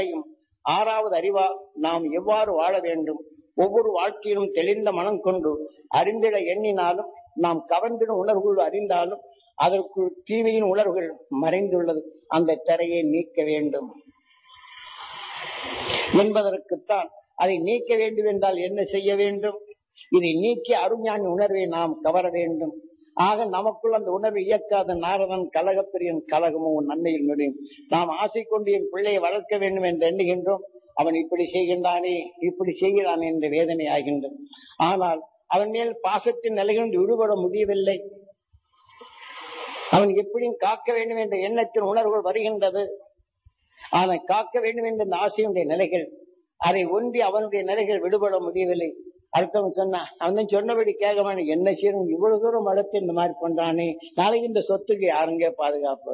வரையும் ஆறாவது அறிவா நாம் எவ்வாறு வாழ வேண்டும் ஒவ்வொரு வாழ்க்கையிலும் தெளிந்த மனம் கொண்டு அறிந்திட எண்ணினாலும் நாம் கவர்ந்திடும் உணர்வுகள் அறிந்தாலும் அதற்குள் தீமையின் உணர்வுகள் மறைந்துள்ளது அந்த திரையை நீக்க வேண்டும் என்பதற்குத்தான் அதை நீக்க வேண்டும் என்றால் என்ன செய்ய வேண்டும் இதை நீக்கி அருஞானி உணர்வை நாம் கவர வேண்டும் ஆக நமக்குள் அந்த உணர்வை இயக்காத நாரதன் கலகப்பிரியன் கலகமும் நன்மையில் முடியும் நாம் ஆசை கொண்டு என் பிள்ளையை வளர்க்க வேண்டும் என்று எண்ணுகின்றோம் அவன் இப்படி செய்கின்றானே இப்படி செய்கிறான் என்ற வேதனை ஆகின்றது ஆனால் அவன் மேல் பாசத்தின் நிலைகள் விடுபட முடியவில்லை அவன் எப்படியும் காக்க வேண்டும் என்ற எண்ணத்தின் உணர்வுகள் வருகின்றது அவனை காக்க வேண்டும் என்ற இந்த ஆசையுடைய நிலைகள் அதை ஒன்றி அவனுடைய நிலைகள் விடுபட முடியவில்லை அடுத்தவன் சொன்னா அவன் தான் சொன்னபடி கேட்க வேணும் என்ன செய்யணும் இவ்வளவு தூரம் வளர்த்து இந்த மாதிரி பண்றானே நாளைக்கு இந்த சொத்துக்கு யாருங்க பாதுகாப்பு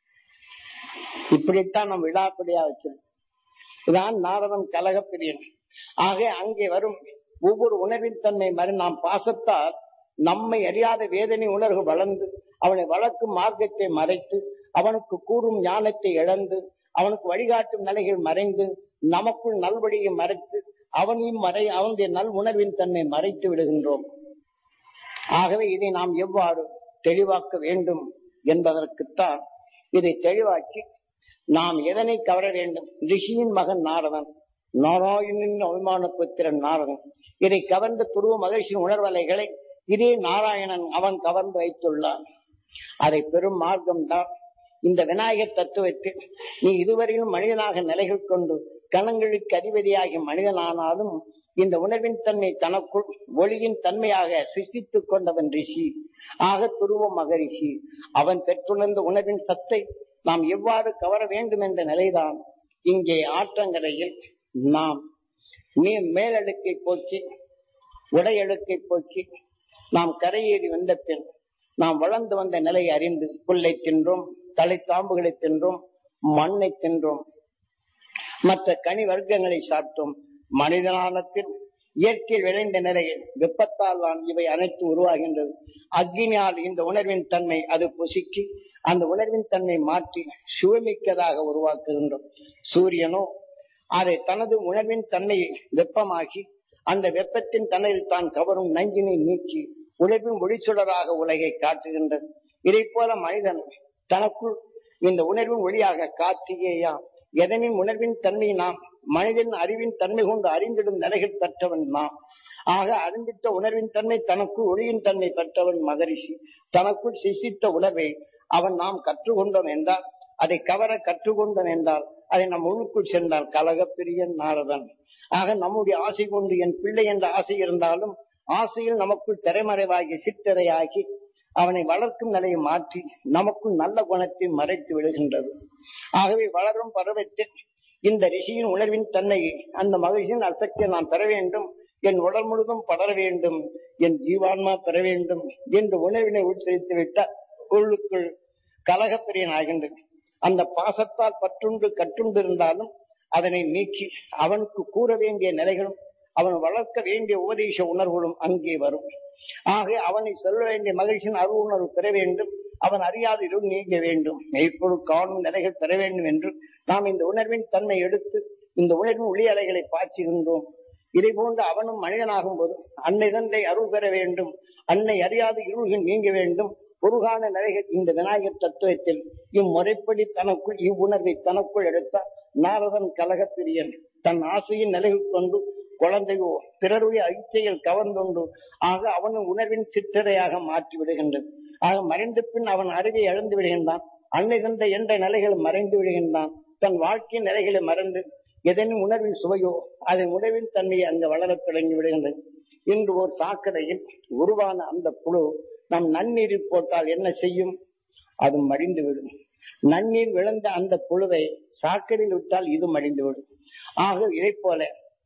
இப்படித்தான் நம்ம விழாப்படியா வச்சிருக்கோம் இதான் நாரதம் கலகப்பிரியன் ஆக அங்கே வரும் ஒவ்வொரு உணர்வின் தன்மை மறு நாம் பாசத்தால் நம்மை அறியாத வேதனை உணர்வு வளர்ந்து அவனை வளர்க்கும் மார்க்கத்தை மறைத்து அவனுக்கு கூறும் ஞானத்தை இழந்து அவனுக்கு வழிகாட்டும் நிலைகள் மறைந்து நமக்குள் நல்வழியை மறைத்து அவனையும் மறை அவனுடைய நல் உணர்வின் தன்மை மறைத்து விடுகின்றோம் ஆகவே இதை நாம் எவ்வாறு தெளிவாக்க வேண்டும் என்பதற்குத்தான் இதை தெளிவாக்கி நாம் எதனை கவர வேண்டும் ரிஷியின் மகன் நாரதன் நாராயணனின் அபிமான புத்திரன் நாரதன் இதை கவர்ந்த துருவ மகிழ்ச்சியின் உணர்வலைகளை இதே நாராயணன் அவன் கவர்ந்து வைத்துள்ளான் அதை பெரும் மார்க்கம் தான் இந்த விநாயகர் தத்துவத்தில் நீ இதுவரையிலும் மனிதனாக நிலைகள் கொண்டு கணங்களுக்கு அதிபதியாகிய மனிதனானாலும் இந்த உணர்வின் தன்மை தனக்குள் ஒளியின் தன்மையாக சிசித்துக் கொண்டவன் ரிஷி ஆக துருவ மகரிஷி அவன் பெற்றுணர்ந்த உணர்வின் சத்தை நாம் எவ்வாறு கவர வேண்டும் என்ற நிலைதான் இங்கே ஆற்றங்கரையில் நாம் மேலடுக்கை போக்கி உடையடுக்கை போக்கி நாம் கரையேறி வந்த பின் நாம் வளர்ந்து வந்த நிலையை அறிந்து புல்லை தின்றோம் தலைத்தாம்புகளை தின்றோம் மண்ணை தின்றோம் மற்ற கனி வர்க்கங்களை சாப்பிட்டோம் மனிதனானத்தில் இயற்கையில் விளைந்த நிலையில் வெப்பத்தால் தான் இவை அனைத்து உருவாகின்றது அக்னியால் இந்த உணர்வின் தன்மை அது பொசுக்கி அந்த உணர்வின் தன்மை மாற்றி சுவமிக்கதாக உருவாக்குகின்றோம் சூரியனோ அதை தனது உணர்வின் தன்மையை வெப்பமாக்கி அந்த வெப்பத்தின் தன்னையில் தான் கவரும் நஞ்சினை நீக்கி உழைப்பின் ஒளிச்சுடராக உலகை காட்டுகின்றது இதை போல மனிதன் தனக்குள் இந்த உணர்வின் ஒளியாக கார்த்திகேயா எதனின் உணர்வின் தன்மை நாம் மனிதன் அறிவின் தன்மை கொண்டு அறிந்திடும் நிலைகள் பெற்றவன் நாம் ஆக அறிந்திட்ட உணர்வின் தன்மை தனக்குள் ஒளியின் தன்மை பெற்றவன் மகரிஷி தனக்குள் சிசித்த உணர்வை அவன் நாம் கற்றுக்கொண்டோம் என்றால் அதை கவர கற்றுக்கொண்டோம் என்றால் அதை நம் உள்ளுக்குள் சென்றால் கலகப்பிரியன் நாரதன் ஆக நம்முடைய ஆசை கொண்டு என் பிள்ளை என்ற ஆசை இருந்தாலும் ஆசையில் நமக்குள் திரைமறைவாகி சித்திரையாகி அவனை வளர்க்கும் நிலையை மாற்றி நமக்குள் நல்ல குணத்தை மறைத்து விடுகின்றது ஆகவே வளரும் பருவத்தில் இந்த ரிஷியின் உணர்வின் தன்மையை அந்த மகிழ்ச்சியின் அசக்தியை நான் பெற வேண்டும் என் உடல் முழுதும் படர வேண்டும் என் ஜீவான்மா பெற வேண்டும் என்று உணர்வினை உட்சரித்து விட்டால் உள்ளுக்குள் கலகப்பிரியன் ஆகின்றது அந்த பாசத்தால் பற்றுண்டு கட்டுண்டு இருந்தாலும் அதனை நீக்கி அவனுக்கு கூற வேண்டிய நிலைகளும் அவன் வளர்க்க வேண்டிய உபதேச உணர்வுகளும் அங்கே வரும் ஆக அவனை சொல்ல வேண்டிய மகிழ்ச்சியின் அருள் உணர்வு பெற வேண்டும் அவன் அறியாத இருள் நீங்க வேண்டும் மெய்ப்பொருள் காணும் நிலைகள் பெற வேண்டும் என்று நாம் இந்த உணர்வின் தன்மை எடுத்து இந்த உணர்வின் ஒளி அலைகளை பாய்ச்சுகின்றோம் இதை போன்று அவனும் மனிதனாகும் போது அன்னை தந்தை அருள் பெற வேண்டும் அன்னை அறியாத இருள்கள் நீங்க வேண்டும் உருகான நிலைகள் இந்த விநாயகர் தத்துவத்தில் இம்முறைப்படி தனக்குள் இவ்வுணர்வை தனக்குள் எடுத்தால் நாரதன் கலகப்பிரியன் தன் ஆசையின் நிலைகள் கொண்டு குழந்தையோ பிறருடைய ஐச்சையில் கவர்ந்தொண்டு ஆக அவனும் உணர்வின் சிற்றரையாக மாற்றி விடுகின்றது ஆக மறைந்த பின் அவன் அறிவை இழந்து விடுகின்றான் அன்னை தந்தை என்ற நிலைகள் மறைந்து விடுகின்றான் தன் வாழ்க்கையின் நிலைகளை மறந்து எதனும் உணர்வின் சுவையோ அதன் உணர்வின் தன்மையை அங்கு வளரத் தொடங்கி விடுகின்றது இன்று ஒரு சாக்கடையில் உருவான அந்த புழு நம் நன்னீரில் போட்டால் என்ன செய்யும் அது மடிந்து விடும் நன்னீர் விழுந்த அந்த புழுவை சாக்கடையில் விட்டால் இது மடிந்து விடும் ஆக இதை போல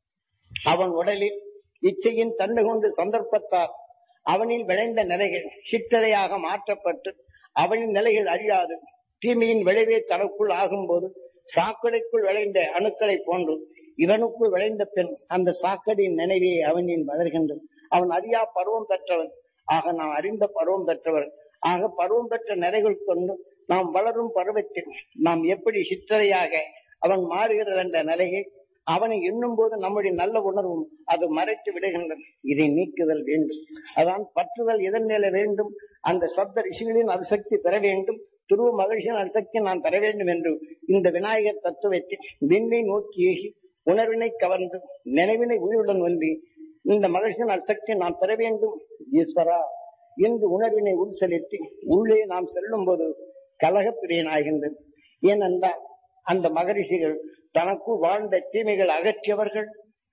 அவன் உடலில் இச்சையின் தன்மை கொண்டு சந்தர்ப்பத்தால் அவனில் விளைந்த நிலைகள் சிற்றறையாக மாற்றப்பட்டு அவனின் நிலைகள் அறியாது தீமையின் விளைவே தனக்குள் ஆகும்போது சாக்கடைக்குள் விளைந்த அணுக்களை போன்று இவனுக்குள் விளைந்த பின் அந்த சாக்கடையின் நினைவே அவனின் வளர்கின்றது அவன் அறியா பருவம் பெற்றவன் ஆக நாம் அறிந்த பருவம் பெற்றவர் ஆக பருவம் பெற்ற நிலைகள் கொண்டு நாம் வளரும் பருவத்தில் நாம் எப்படி சிற்றறையாக அவன் மாறுகிறது என்ற நிலையை அவனை எண்ணும் போது நம்முடைய நல்ல உணர்வும் அது மறைத்து விடுகின்றது இதை நீக்குதல் வேண்டும் அதான் பற்றுதல் எதன் மேல வேண்டும் அந்த சப்த ரிஷிகளின் அரிசக்தி பெற வேண்டும் துருவ மகிழ்ச்சியின் அரிசக்தி நான் பெற வேண்டும் என்று இந்த விநாயகர் தத்துவத்தை விண்ணை நோக்கி ஏகி உணர்வினை கவர்ந்து நினைவினை உயிருடன் ஒன்றி இந்த மகிழ்ச்சியின் அரிசக்தி நான் பெற வேண்டும் ஈஸ்வரா என்று உணர்வினை உள் செலுத்தி உள்ளே நாம் செல்லும் போது கலகப்பிரியனாகின்றது ஏனென்றால் அந்த மகரிஷிகள் தனக்குள் வாழ்ந்த தீமைகள் அகற்றியவர்கள்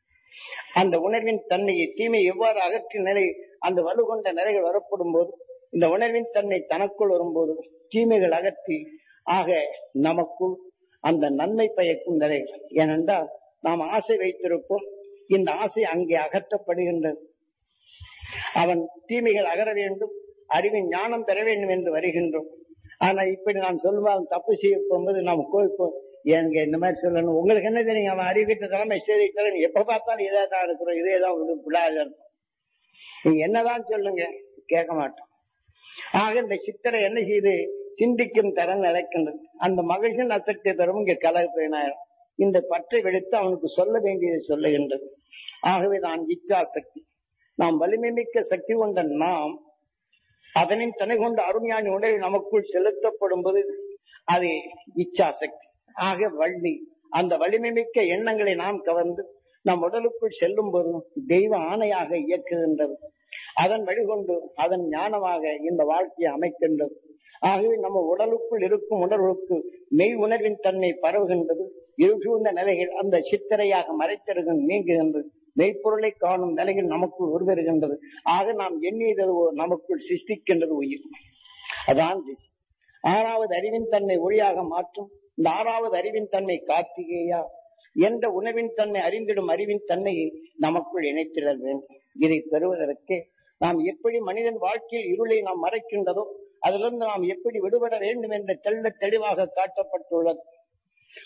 அந்த உணர்வின் தன்மையை தீமை எவ்வாறு அகற்றிய நிலை அந்த வலுகொண்ட நிலைகள் வரப்படும் போது இந்த உணர்வின் தன்மை தனக்குள் வரும்போது தீமைகள் அகற்றி ஆக நமக்குள் அந்த நன்மை பயக்கும் நிலைகள் ஏனென்றால் நாம் ஆசை வைத்திருப்போம் இந்த ஆசை அங்கே அகற்றப்படுகின்றது அவன் தீமைகள் அகர வேண்டும் அறிவின் ஞானம் பெற வேண்டும் என்று வருகின்றோம் ஆனா இப்படி நான் சொல்லுவாங்க தப்பு செய்ய போகும்போது நாம் கோவிப்போம் ஏங்க இந்த மாதிரி சொல்லணும் உங்களுக்கு என்ன தெரியும் அவன் அறிவித்த தலைமை செய்தித்தரன் எப்ப பார்த்தாலும் இதே தான் இருக்கிறோம் இதே தான் விழாக இருக்கும் நீங்க என்னதான் சொல்லுங்க கேட்க மாட்டோம் ஆக இந்த சித்தரை என்ன செய்து சிந்திக்கும் தரம் நிலைக்கின்றது அந்த மகிழ்ச்சியின் அசக்தி தரும் இங்க கலப்பினாயிரம் இந்த பற்றை வெடித்து அவனுக்கு சொல்ல வேண்டியதை சொல்லுகின்றது ஆகவே தான் இச்சா சக்தி நாம் வலிமை மிக்க சக்தி கொண்ட நாம் அதனின் துணை கொண்ட அருமையான உணர்வு நமக்குள் செலுத்தப்படும் போது அது இச்சா சக்தி ஆக வள்ளி அந்த வலிமை மிக்க எண்ணங்களை நாம் கவர்ந்து நம் உடலுக்குள் செல்லும் போது தெய்வ ஆணையாக இயக்குகின்றது அதன் வழிகொண்டு அதன் ஞானமாக இந்த வாழ்க்கையை அமைக்கின்றது ஆகவே நம்ம உடலுக்குள் இருக்கும் உணர்வுக்கு மெய் உணர்வின் தன்மை பரவுகின்றது இருசூழ்ந்த நிலைகள் அந்த சித்திரையாக மறைத்திருக்க நீங்குகின்றது மெய்ப்பொருளை காணும் நிலையில் நமக்குள் உருவருகின்றது ஆக நாம் எண்ணியது நமக்குள் சிருஷ்டிக்கின்றது உயிர் அதான் திசை ஆறாவது அறிவின் தன்மை ஒளியாக மாற்றும் இந்த ஆறாவது அறிவின் தன்மை கார்த்திகேயா என்ற உணவின் தன்மை அறிந்திடும் அறிவின் தன்மையை நமக்குள் இணைத்திடல் வேண்டும் இதை பெறுவதற்கு நாம் எப்படி மனிதன் வாழ்க்கையில் இருளை நாம் மறைக்கின்றதோ அதிலிருந்து நாம் எப்படி விடுபட வேண்டும் என்ற தெள்ள தெளிவாக காட்டப்பட்டுள்ளது